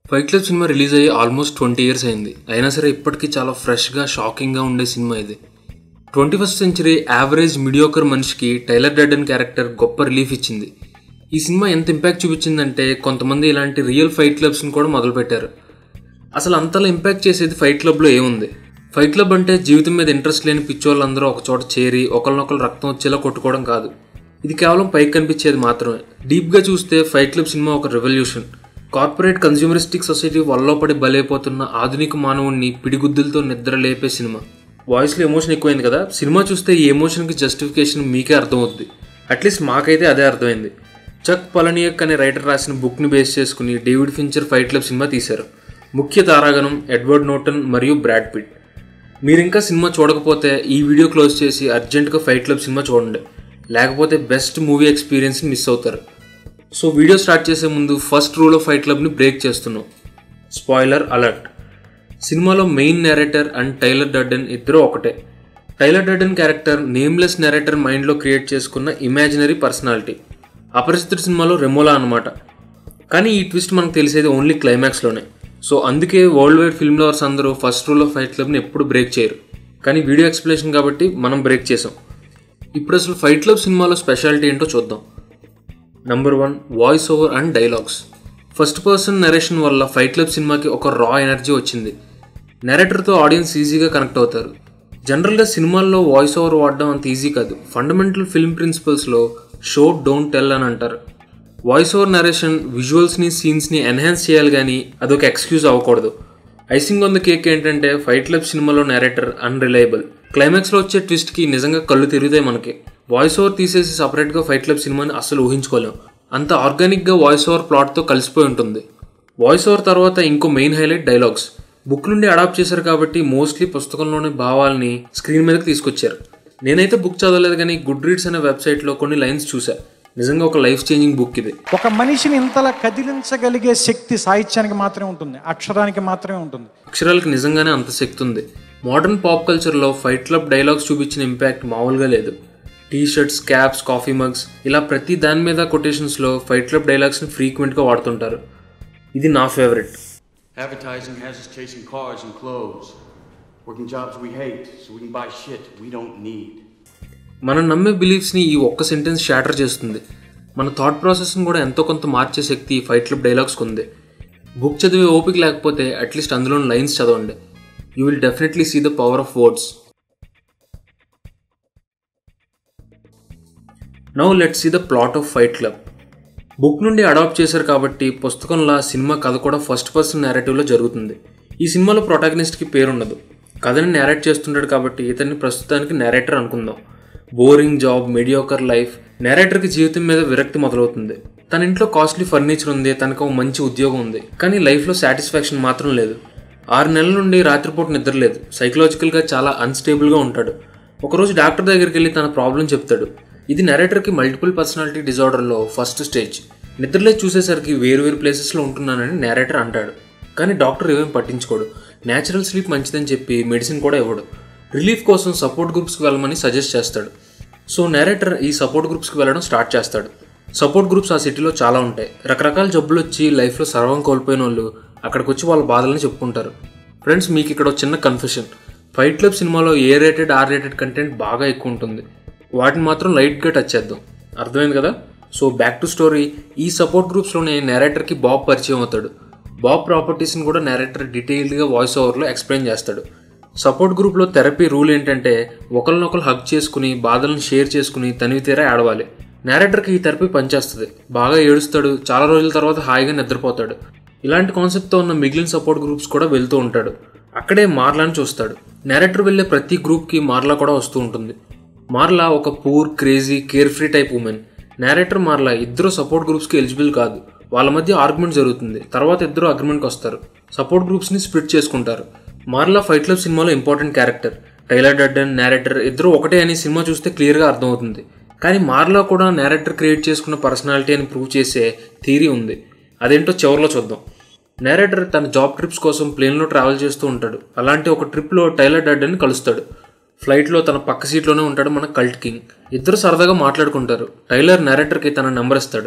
Fight Club సినిమా release అయ్యి almost twenty years అయింది అయినా సరే ఇప్పటికీ చాలా ఫ్రెష్గా షాకింగ్గా ఉండే సినిమా ఇది twenty first century average mediocre మనిషికి టైలర్ డెడన్ క్యారెక్టర్ గొప్ప రిలీఫ్ ఇచ్చింది ఈ సినిమా ఎంత ఇంపాక్ట్ చూపించిందంటే కొంతమంది ఇలాంటి రియల్ ఫైట్ క్లబ్స్ని కూడా మొదలుపెట్టారు అసలు అంతలా ఇంపాక్ట్ చేసేది ఫైట్ క్లబ్లో ఏముంది ఫైట్ క్లబ్ అంటే జీవితం మీద ఇంట్రెస్ట్ లేని పిచ్చోళ్ళందరూ ఒక చోట చేరి ఒకరినొకరు రక్తం వచ్చేలా కొట్టుకోవడం కాదు ఇది కేవలం పైకి కనిపించేది మాత్రమే డీప్గా చూస్తే ఫైట్ క్లబ్ సినిమా ఒక రెవల్యూషన్ కార్పొరేట్ కన్జ్యూమరిస్టిక్ సొసైటీ వల్లో పడి బలైపోతున్న ఆధునిక మానవుణ్ణి పిడిగుద్దులతో నిద్ర లేపే సినిమా వాయిస్లో ఎమోషన్ ఎక్కువైంది కదా సినిమా చూస్తే ఈ ఎమోషన్కి జస్టిఫికేషన్ మీకే అర్థమవుద్ది అట్లీస్ట్ మాకైతే అదే అర్థమైంది చక్ పలనియక్ అనే రైటర్ రాసిన బుక్ని బేస్ చేసుకుని డేవిడ్ ఫించర్ ఫైట్ క్లబ్ సినిమా తీశారు ముఖ్య తారాగణం ఎడ్వర్డ్ నోటన్ మరియు బ్రాడ్ పిట్ మీరు ఇంకా సినిమా చూడకపోతే ఈ వీడియో క్లోజ్ చేసి అర్జెంటుగా ఫైట్ క్లబ్ సినిమా చూడండి లేకపోతే బెస్ట్ మూవీ ఎక్స్పీరియన్స్ని మిస్ అవుతారు సో వీడియో స్టార్ట్ చేసే ముందు ఫస్ట్ రూల్ ఆఫ్ ఫైట్ క్లబ్ని బ్రేక్ చేస్తున్నాం స్పాయిలర్ అలర్ట్ సినిమాలో main narrator and Tyler Durden ఇద్దరు ఒకటే Tyler Durden character nameless narrator మైండ్లో క్రియేట్ చేసుకున్న ఇమాజినరీ పర్సనాలిటీ అపరిచితుడి సినిమాలో రెమోలా అనమాట కానీ ఈ ట్విస్ట్ మనకు తెలిసేది ఓన్లీ క్లైమాక్స్లోనే సో అందుకే వరల్డ్ వైడ్ ఫిల్మ్ లవర్స్ అందరూ ఫస్ట్ రూల్ ఆఫ్ ఫైట్ క్లబ్ని ఎప్పుడు బ్రేక్ చేయరు కానీ వీడియో ఎక్స్ప్లెనేషన్ కాబట్టి మనం బ్రేక్ చేసాం ఇప్పుడు అసలు ఫైట్ క్లబ్ సినిమాలో స్పెషాలిటీ ఏంటో చూద్దాం number one voice over and dialogues first person narration వల్ల ఫైట్ క్లబ్ సినిమాకి ఒక రా ఎనర్జీ వచ్చింది నెరేటర్తో ఆడియన్స్ ఈజీగా కనెక్ట్ అవుతారు జనరల్గా సినిమాల్లో వాయిస్ ఓవర్ వాడడం అంత ఈజీ కాదు ఫండమెంటల్ ఫిల్మ్ ప్రిన్సిపల్స్లో షో డోంట్ టెల్ అని అంటారు వాయిస్ ఓవర్ నరేషన్ విజువల్స్ని సీన్స్ని ఎన్హాన్స్ చేయాలి కానీ అదొక ఎక్స్క్యూజ్ అవ్వకూడదు ఐసింగ్ ఆన్ ద కేక్ ఏంటంటే ఫైట్ క్లబ్ సినిమాలో నేరేటర్ అన్రిలయబుల్ క్లైమాక్స్లో వచ్చే ట్విస్ట్కి నిజంగా కళ్ళు తిరుగుతాయి మనకి వాయిస్ ఓవర్ తీసేసి సపరేట్గా ఫైట్ క్లబ్ సినిమాని అస్సలు ఊహించుకోలేం అంత ఆర్గానిక్గా వాయిస్ ఓవర్ ప్లాట్తో కలిసిపోయి ఉంటుంది వాయిస్ ఓవర్ తర్వాత ఇంకో మెయిన్ హైలైట్ డైలాగ్స్ బుక్ నుండి అడాప్ట్ చేశారు కాబట్టి మోస్ట్లీ పుస్తకంలోని భావాల్ని స్క్రీన్ మీదకి తీసుకొచ్చారు నేనైతే బుక్ చదవలేదు కానీ గుడ్ రీడ్స్ అనే వెబ్సైట్లో కొన్ని లైన్స్ చూసా నిజంగా ఒక లైఫ్ చేంజింగ్ బుక్ ఇది ఒక మనిషిని ఇంతలా కదిలించగలిగే శక్తి సాహిత్యానికి మాత్రమే ఉంటుంది అక్షరానికి మాత్రమే ఉంటుంది అక్షరాలకు నిజంగానే అంత శక్తి ఉంది మోడర్న్ పాప్ కల్చర్లో ఫైట్ క్లబ్ డైలాగ్స్ చూపించిన ఇంపాక్ట్ మామూలుగా లేదు T shirts caps coffee mugs ఇలా ప్రతి దాని మీద కొటేషన్స్లో ఫైట్ క్లబ్ డైలాగ్స్ని ఫ్రీక్వెంట్గా వాడుతుంటారు ఇది నా favourite Advertising has us chasing cars and clothes, working jobs we hate so we can buy shit we don't need. మనం నమ్మే బిలీఫ్స్ని ఈ ఒక్క సెంటెన్స్ షాటర్ చేస్తుంది మన థాట్ ప్రాసెస్ని కూడా ఎంతో కొంత మార్చే శక్తి ఈ ఫైట్ క్లబ్ డైలాగ్స్కి ఉంది బుక్ చదివే ఓపిక లేకపోతే అట్లీస్ట్ అందులోని లైన్స్ చదవండి you will definitely see the power of words now let see the plot of fight club book నుండి అడాప్ట్ చేశారు కాబట్టి పుస్తకంలా సినిమా కథ కూడా ఫస్ట్ పర్సన్ నేరేటివ్లో జరుగుతుంది ఈ సినిమాలో ప్రొటాగనిస్ట్కి పేరుండదు కథని నేరేట్ చేస్తుంటాడు కాబట్టి ఇతన్ని ప్రస్తుతానికి నేరేటర్ అనుకుందాం బోరింగ్ జాబ్ మీడియోకర్ లైఫ్ నేరేటర్కి జీవితం మీద విరక్తి మొదలవుతుంది తన ఇంట్లో కాస్ట్లీ ఫర్నిచర్ ఉంది తనకు ఒక మంచి ఉద్యోగం ఉంది కానీ లైఫ్లో సాటిస్ఫాక్షన్ మాత్రం లేదు ఆరు నెలల నుండి రాత్రిపూట నిద్ర లేదు సైకలాజికల్గా చాలా అన్స్టేబుల్గా ఉంటాడు ఒకరోజు డాక్టర్ దగ్గరికి వెళ్ళి తన ప్రాబ్లం చెప్తాడు ఇది నెరేటర్కి మల్టిపుల్ పర్సనాలిటీ డిజార్డర్లో ఫస్ట్ స్టేజ్ నిద్రలే చూసేసరికి వేరు వేరు ప్లేసెస్లో ఉంటున్నానని నేరేటర్ అంటాడు కానీ డాక్టర్ ఏమేం పట్టించుకోడు న్యాచురల్ స్లీప్ మంచిదని చెప్పి మెడిసిన్ కూడా ఇవ్వడు రిలీఫ్ కోసం సపోర్ట్ గ్రూప్స్కి వెళ్ళమని సజెస్ట్ చేస్తాడు సో నేరేటర్ ఈ సపోర్ట్ గ్రూప్స్కి వెళ్ళడం స్టార్ట్ చేస్తాడు సపోర్ట్ గ్రూప్స్ ఆ సిటీలో చాలా ఉంటాయి రకరకాల జబ్బులు వచ్చి లైఫ్లో సర్వం కోల్పోయిన వాళ్ళు అక్కడికి వచ్చి వాళ్ళ బాధలను చెప్పుకుంటారు ఫ్రెండ్స్ మీకు ఇక్కడ ఒక చిన్న కన్ఫ్యూషన్ ఫైట్ క్లబ్ సినిమాలో A rated R rated content బాగా ఎక్కువ ఉంటుంది వాటిని మాత్రం లైట్గా టచ్ చేద్దాం అర్థమైంది కదా సో బ్యాక్ టు స్టోరీ ఈ సపోర్ట్ గ్రూప్స్లోనే నేరేటర్కి బాబ్ పరిచయం అవుతాడు బాబ్ ప్రాపర్టీస్ని కూడా నేరేటర్ డీటెయిల్డ్గా వాయిస్ ఓవర్లో ఎక్స్ప్లెయిన్ చేస్తాడు సపోర్ట్ గ్రూప్లో థెరపీ రూల్ ఏంటంటే ఒకరినొకరు హగ్ చేసుకుని బాధలను షేర్ చేసుకుని తనివి తీరా ఏడవాలి నేరేటర్కి ఈ థెరపీ పనిచేస్తుంది బాగా ఏడుస్తాడు చాలా రోజుల తర్వాత హాయిగా నిద్రపోతాడు ఇలాంటి కాన్సెప్ట్తో ఉన్న మిగిలిన సపోర్ట్ గ్రూప్స్ కూడా వెళ్తూ ఉంటాడు అక్కడే మార్లాని చూస్తాడు నేరేటర్ వెళ్ళే ప్రతి గ్రూప్కి మార్లా కూడా వస్తూ ఉంటుంది మార్లా ఒక poor crazy carefree type woman narrator Marla ఇద్దరు సపోర్ట్ గ్రూప్స్కి ఎలిజిబుల్ కాదు వాళ్ళ మధ్య ఆర్గ్యుమెంట్ జరుగుతుంది తర్వాత ఇద్దరు అగ్రిమెంట్కి వస్తారు సపోర్ట్ గ్రూప్స్ని స్ప్లిట్ చేసుకుంటారు మార్లా ఫైట్ క్లబ్ సినిమాలో important character Tyler Durden narrator ఇద్దరు ఒకటే అని సినిమా చూస్తే క్లియర్గా అర్థమవుతుంది కానీ మార్లా కూడా నేరేటర్ క్రియేట్ చేసుకున్న పర్సనాలిటీ అని ప్రూవ్ చేసే థీరీ ఉంది అదేంటో చివరిలో చూద్దాం నేరేటర్ తన జాబ్ ట్రిప్స్ కోసం ప్లేన్లో ట్రావెల్ చేస్తూ ఉంటాడు అలాంటి ఒక ట్రిప్లో టైలర్ డడ్డన్ కలుస్తాడు ఫ్లైట్లో తన పక్క సీట్లోనే ఉంటాడు మన కల్ట్ కింగ్ ఇద్దరు సరదాగా మాట్లాడుకుంటారు టైలర్ నేరేటర్కి తన నెంబర్ ఇస్తాడు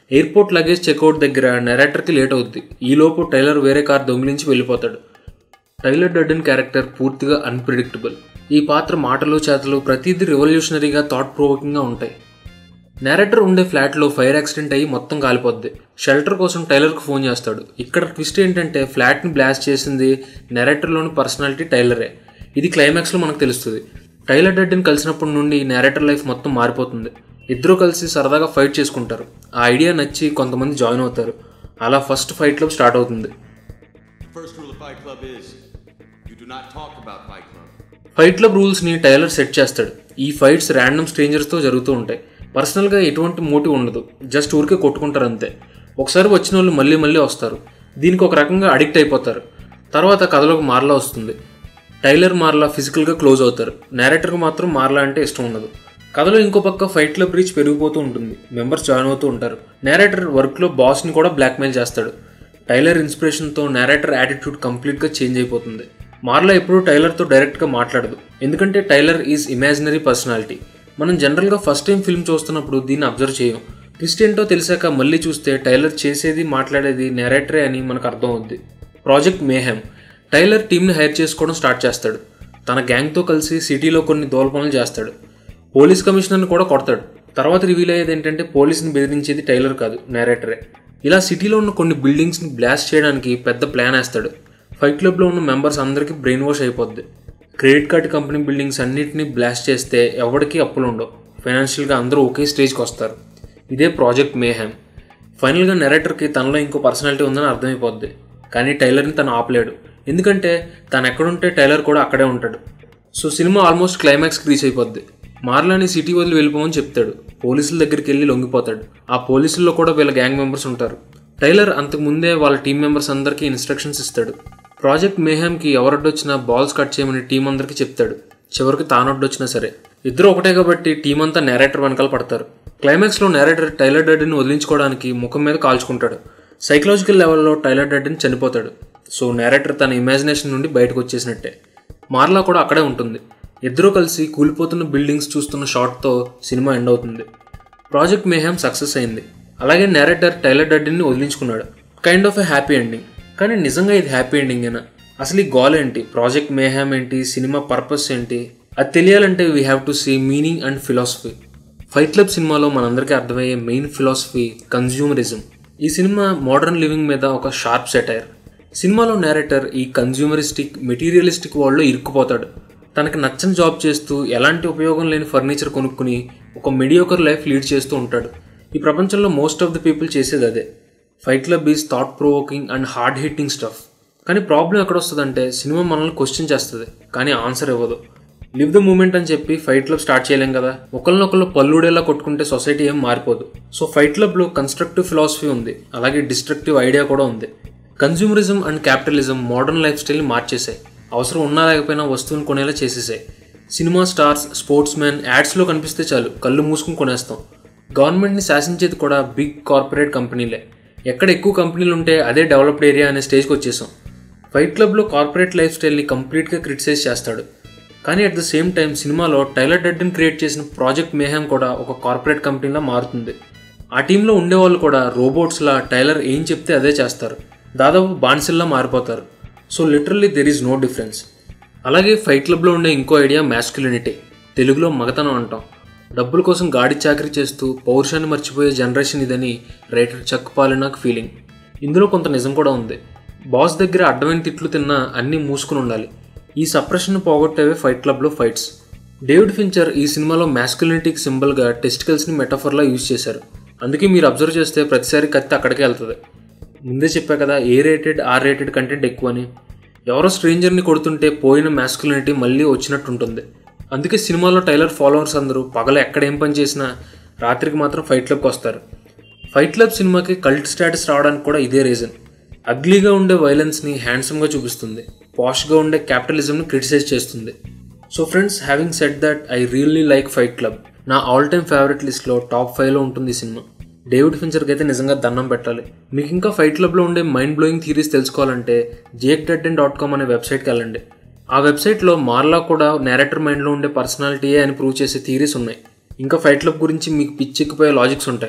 ఎయిర్పోర్ట్ లగేజ్ చెక్అవుట్ దగ్గర నెరేటర్కి లేట్ అవుద్ది ఈలోపు టైలర్ వేరే కార్ దొంగిలించి వెళ్ళిపోతాడు టైలర్ డడ్డన్ క్యారెక్టర్ పూర్తిగా అన్ప్రిడిక్టబుల్ ఈ పాత్ర మాటలు చేతలు ప్రతిదీ రెవల్యూషనరీగా థాట్ ప్రొవోకింగ్గా ఉంటాయి నేరేటర్ ఉండే ఫ్లాట్లో ఫైర్ యాక్సిడెంట్ అయ్యి మొత్తం కాలిపోద్ది షెల్టర్ కోసం టైలర్కి ఫోన్ చేస్తాడు ఇక్కడ ట్విస్ట్ ఏంటంటే ఫ్లాట్ని బ్లాస్ట్ చేసింది నేరేటర్లోని పర్సనాలిటీ టైలరే ఇది క్లైమాక్స్లో మనకు తెలుస్తుంది టైలర్ డడ్డన్ కలిసినప్పటి నుండి నేరేటర్ లైఫ్ మొత్తం మారిపోతుంది ఇద్దరూ కలిసి సరదాగా ఫైట్ చేసుకుంటారు ఆ ఐడియా నచ్చి కొంతమంది జాయిన్ అవుతారు అలా ఫస్ట్ ఫైట్ క్లబ్ స్టార్ట్ అవుతుంది First rule of Fight Club is you do not talk about Fight Club. Fight club రూల్స్ని టైలర్ సెట్ చేస్తాడు ఈ ఫైట్స్ ర్యాండమ్ స్ట్రేంజర్స్తో జరుగుతూ ఉంటాయి పర్సనల్గా ఎటువంటి మోటివ్ ఉండదు జస్ట్ ఊరికే కొట్టుకుంటారు అంతే ఒకసారి వచ్చిన వాళ్ళు మళ్ళీ మళ్ళీ వస్తారు దీనికి ఒక రకంగా అడిక్ట్ అయిపోతారు తర్వాత కథలోకి మార్లా వస్తుంది టైలర్ మార్లా ఫిజికల్గా క్లోజ్ అవుతారు నేరేటర్కి మాత్రం మార్లా అంటే ఇష్టం ఉండదు కథలో ఇంకో పక్క ఫైట్ క్లబ్ రీచ్ పెరిగిపోతూ ఉంటుంది మెంబర్స్ జాయిన్ అవుతూ ఉంటారు నేరేటర్ వర్క్లో బాస్ని కూడా బ్లాక్మెయిల్ చేస్తాడు టైలర్ ఇన్స్పిరేషన్తో నేరేటర్ యాటిట్యూడ్ కంప్లీట్గా చేంజ్ అయిపోతుంది మార్లా ఎప్పుడూ టైలర్తో డైరెక్ట్గా మాట్లాడదు ఎందుకంటే టైలర్ ఈజ్ ఇమాజినరీ పర్సనాలిటీ మనం జనరల్గా ఫస్ట్ టైం ఫిల్మ్ చూస్తున్నప్పుడు దీన్ని అబ్జర్వ్ చేయం ట్విస్ట్ ఏంటో తెలిసాక మళ్ళీ చూస్తే టైలర్ చేసేది మాట్లాడేది నేరేటరే అని మనకు అర్థం అవుద్ది ప్రాజెక్ట్ మేహెమ్ టైలర్ టీంని హైర్ చేసుకోవడం స్టార్ట్ చేస్తాడు తన గ్యాంగ్తో కలిసి సిటీలో కొన్ని దోల పనులు చేస్తాడు పోలీస్ కమిషనర్ని కూడా కొడతాడు తర్వాత రివీల్ అయ్యేది ఏంటంటే పోలీసుని బెదిరించేది టైలర్ కాదు నేరేటరే ఇలా సిటీలో ఉన్న కొన్ని బిల్డింగ్స్ని బ్లాస్ట్ చేయడానికి పెద్ద ప్లాన్ వేస్తాడు ఫైట్ క్లబ్లో ఉన్న మెంబర్స్ అందరికీ బ్రెయిన్ వాష్ అయిపోద్ది క్రెడిట్ కార్డ్ కంపెనీ బిల్డింగ్స్ అన్నిటిని బ్లాస్ట్ చేస్తే ఎవరికి అప్పులు ఉండవు ఫైనాన్షియల్గా అందరూ ఒకే స్టేజ్కి వస్తారు ఇదే ప్రాజెక్ట్ మేహెమ్ ఫైనల్గా నెరేటర్కి తనలో ఇంకో పర్సనాలిటీ ఉందని అర్థమైపోద్ది కానీ టైలర్ని తను ఆపలేడు ఎందుకంటే తను ఎక్కడుంటే టైలర్ కూడా అక్కడే ఉంటాడు సో సినిమా ఆల్మోస్ట్ క్లైమాక్స్కి రీచ్ అయిపోద్ది మార్లాని సిటీ వదిలి వెళ్ళిపోమని చెప్తాడు పోలీసుల దగ్గరికి వెళ్ళి లొంగిపోతాడు ఆ పోలీసుల్లో కూడా వీళ్ళ గ్యాంగ్ మెంబర్స్ ఉంటారు టైలర్ అంతకు ముందే వాళ్ళ టీం మెంబర్స్ అందరికీ ఇన్స్ట్రక్షన్స్ ఇస్తాడు ప్రాజెక్ట్ మేహామ్కి ఎవరొడ్డొచ్చినా బాల్స్ కట్ చేయమని టీం అందరికీ చెప్తాడు చివరికి తానొడ్డొచ్చినా సరే ఇద్దరు ఒకటే కాబట్టి టీం అంతా నేరేటర్ వెనకాల పడతారు క్లైమాక్స్లో నేరేటర్ టైలర్ డెడ్ని వదిలించుకోవడానికి ముఖం మీద కాల్చుకుంటాడు సైకలాజికల్ లెవెల్లో టైలర్ డెడ్ని చనిపోతాడు సో నేరేటర్ తన ఇమాజినేషన్ నుండి బయటకు వచ్చేసినట్టే మార్లా కూడా అక్కడే ఉంటుంది ఇద్దరూ కలిసి కూలిపోతున్న బిల్డింగ్స్ చూస్తున్న షాట్తో సినిమా ఎండ్ అవుతుంది ప్రాజెక్ట్ మేహామ్ సక్సెస్ అయింది అలాగే నేరేటర్ టైలర్ డడ్డిని వదిలించుకున్నాడు kind of a happy ending కానీ నిజంగా ఇది హ్యాపీ ఎండింగ్ అయినా అసలు ఈ గోల్ ఏంటి ప్రాజెక్ట్ మేహామ్ ఏంటి సినిమా పర్పస్ ఏంటి అది తెలియాలంటే we have to see meaning and philosophy fight club సినిమాలో మనందరికీ అర్థమయ్యే మెయిన్ ఫిలాసఫీ కన్జ్యూమరిజం ఈ సినిమా మోడర్న్ లివింగ్ మీద ఒక షార్ప్ సెటైర్ సినిమాలో నేరేటర్ ఈ కన్జ్యూమరిస్టిక్ మెటీరియలిస్టిక్ వరల్డ్లో ఇరుక్కుపోతాడు తనకి నచ్చని జాబ్ చేస్తూ ఎలాంటి ఉపయోగం లేని ఫర్నిచర్ కొనుక్కుని ఒక మెడియోకర్ లైఫ్ లీడ్ చేస్తూ ఉంటాడు ఈ ప్రపంచంలో మోస్ట్ ఆఫ్ ద పీపుల్ చేసేది అదే fight club is thought provoking and hard hitting stuff కానీ ప్రాబ్లం ఎక్కడ వస్తుందంటే సినిమా మనల్ని క్వశ్చన్ చేస్తుంది కానీ ఆన్సర్ ఇవ్వదు లివ్ ద మూమెంట్ అని చెప్పి ఫైట్ క్లబ్ స్టార్ట్ చేయలేం కదా ఒకరినొకరు పల్లుడేలా కొట్టుకుంటే సొసైటీ ఏం మారిపోదు సో ఫైట్ క్లబ్లో కన్స్ట్రక్టివ్ ఫిలాసఫీ ఉంది అలాగే డిస్ట్రక్టివ్ ఐడియా కూడా ఉంది కన్జ్యూమరిజం అండ్ క్యాపిటలిజం మోడర్న్ లైఫ్ స్టైల్ని మార్చేశాయి అవసరం ఉన్నా లేకపోయినా వస్తువుని కొనేలా చేసేసాయి సినిమా స్టార్స్ స్పోర్ట్స్ మ్యాన్ యాడ్స్లో కనిపిస్తే చాలు కళ్ళు మూసుకుని కొనేస్తాం గవర్నమెంట్ని శాసించేది కూడా బిగ్ కార్పొరేట్ కంపెనీలే ఎక్కడ ఎక్కువ కంపెనీలు ఉంటే అదే డెవలప్డ్ ఏరియా అనే స్టేజ్కి వచ్చేసాం ఫైట్ క్లబ్లో కార్పొరేట్ లైఫ్ స్టైల్ని కంప్లీట్గా క్రిటిసైజ్ చేస్తాడు కానీ అట్ ద సేమ్ టైం సినిమాలో టైలర్ డెడ్ని క్రియేట్ చేసిన ప్రాజెక్ట్ మేహామ్ కూడా ఒక కార్పొరేట్ కంపెనీలా మారుతుంది ఆ టీంలో ఉండేవాళ్ళు కూడా రోబోట్స్లా టైలర్ ఏం చెప్తే అదే చేస్తారు దాదాపు బాన్సిల్లా మారిపోతారు so literally there is no difference అలాగే ఫైట్ క్లబ్లో ఉండే ఇంకో ఐడియా మ్యాస్కులినిటీ తెలుగులో మగతనం అంటాం డబ్బుల కోసం గాడి చాకరీ చేస్తూ పౌరుషాన్ని మర్చిపోయే జనరేషన్ ఇదని రైటర్ చక్ పాలినాక్ ఫీలింగ్ ఇందులో కొంత నిజం కూడా ఉంది బాస్ దగ్గర అడ్డమైన తిట్లు తిన్నా అన్నీ మూసుకుని ఉండాలి ఈ సప్రెషన్ పోగొట్టేవే ఫైట్ క్లబ్లో ఫైట్స్ డేవిడ్ ఫించర్ ఈ సినిమాలో మ్యాస్కులినిటీకి సింబల్గా టెస్టికల్స్ని మెటఫర్లా యూజ్ చేశారు అందుకే మీరు అబ్జర్వ్ చేస్తే ప్రతిసారి కత్తి అక్కడికే వెళ్తుంది ముందే చెప్పా కదా A rated R rated content ఎక్కువ అని ఎవరో స్ట్రేంజర్ని కొడుతుంటే పోయిన మ్యాస్కులినిటీ మళ్ళీ వచ్చినట్టు ఉంటుంది అందుకే సినిమాలో టైలర్ ఫాలోవర్స్ అందరూ పగల ఎక్కడ ఏం పని చేసినా రాత్రికి మాత్రం ఫైట్ క్లబ్కి వస్తారు ఫైట్ క్లబ్ సినిమాకి కల్ట్ స్టేటస్ రావడానికి కూడా ఇదే రీజన్ అగ్లీగా ఉండే వైలెన్స్ని హ్యాండ్సమ్గా చూపిస్తుంది పాష్గా ఉండే క్యాపిటలిజంని క్రిటిసైజ్ చేస్తుంది so friends having set that I really like fight club నా ఆల్ టైమ్ ఫేవరెట్ లిస్ట్లో టాప్ ఫైవ్లో ఉంటుంది ఈ సినిమా డేవిడ్ ఫించర్కి అయితే నిజంగా దండం పెట్టాలి మీకు ఇంకా ఫైట్ క్లబ్లో ఉండే మైండ్ బ్లోయింగ్ థీరీస్ తెలుసుకోవాలంటే జేక్ డెడ్ డాట్ కామ్ అనే వెబ్సైట్కి వెళ్ళండి ఆ వెబ్సైట్లో మార్లా కూడా నేరేటర్ మైండ్లో ఉండే పర్సనాలిటీయే అని ప్రూవ్ చేసే థీరీస్ ఉన్నాయి ఇంకా ఫైట్ క్లబ్ గురించి మీకు పిచ్చెక్కిపోయే లాజిక్స్ ఉంటాయి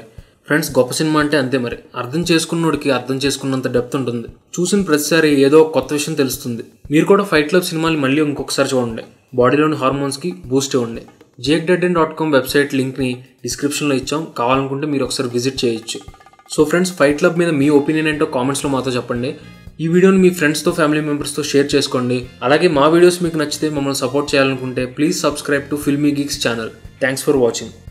ఫ్రెండ్స్ గొప్ప సినిమా అంటే అంతే మరి అర్థం చేసుకున్నోడికి అర్థం చేసుకున్నంత డెప్త్ ఉంటుంది చూసిన ప్రతిసారి ఏదో ఒక కొత్త విషయం తెలుస్తుంది మీరు కూడా ఫైట్ క్లబ్ సినిమాలు మళ్ళీ ఇంకొకసారి చూడండి బాడీలోని హార్మోన్స్కి బూస్ట్ ఇవ్వండి Jake Dead dot com website లింక్ని డిస్క్రిప్షన్లో ఇచ్చాం కావాలనుకుంటే మీరు ఒకసారి విజిట్ చేయొచ్చు సో ఫ్రెండ్స్ ఫైట్ క్లబ్ మీద మీ ఒపీనియన్ ఏంటో కామెంట్స్లో మాతో చెప్పండి ఈ వీడియోని మీ ఫ్రెండ్స్తో ఫ్యామిలీ మెంబర్స్తో షేర్ చేసుకోండి అలాగే మా వీడియోస్ మీకు నచ్చితే మమ్మల్ని సపోర్ట్ చేయాలనుకుంటే please subscribe to Filmy Geeks channel thanks for watching